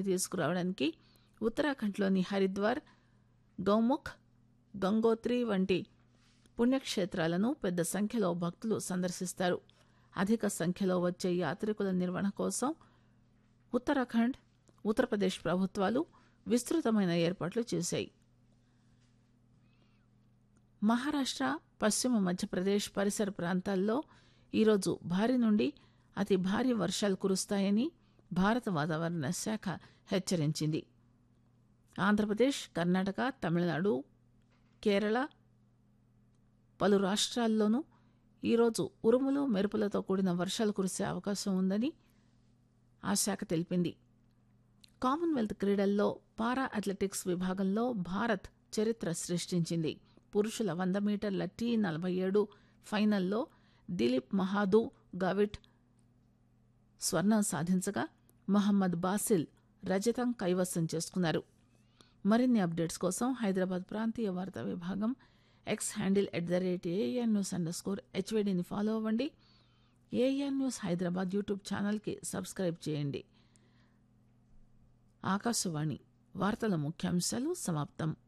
తీసుకురావడానికి ఉత్తరాఖండ్లోని హరిద్వార్ గౌముఖ్ గంగోత్రి వంటి పుణ్యక్షేత్రాలను పెద్ద సంఖ్యలో భక్తులు సందర్శిస్తారు అధిక సంఖ్యలో వచ్చే యాత్రికుల నిర్వహణ కోసం ఉత్తరాఖండ్ ఉత్తరప్రదేశ్ ప్రభుత్వాలు విస్తృతమైన ఏర్పాట్లు చేశాయి మహారాష్ట్ర పశ్చిమ మధ్యప్రదేశ్ పరిసర ప్రాంతాల్లో ఈరోజు భారీ నుండి అతి భారీ వర్షాలు కురుస్తాయని భారత వాతావరణ శాఖ హెచ్చరించింది ఆంధ్రప్రదేశ్ కర్ణాటక తమిళనాడు కేరళ పలు రాష్ట్రాల్లోనూ ఈరోజు ఉరుములు మెరుపులతో కూడిన వర్షాలు కురిసే అవకాశం ఉందని ఆ శాఖ తెలిపింది కామన్వెల్త్ క్రీడల్లో పారా అథ్లెటిక్స్ విభాగంలో భారత్ చరిత్ర సృష్టించింది పురుషుల వంద మీటర్ల టీ నలభై ఏడు ఫైనల్లో దిలీప్ మహాదు గవిట్ స్వర్ణం సాధించగా మహమ్మద్ బాసిల్ రజతం కైవసం చేసుకున్నారు మరిన్ని అప్డేట్స్ కోసం హైదరాబాద్ ప్రాంతీయ వార్తా విభాగం X handle at the rate AN news underscore స్కోర్ హెచ్వేడిని ఫాలో అవ్వండి ఏఎన్ న్యూస్ హైదరాబాద్ యూట్యూబ్ ఛానల్కి సబ్స్క్రైబ్ చేయండి ఆకాశవాణి వార్తల ముఖ్యాంశాలు సమాప్తం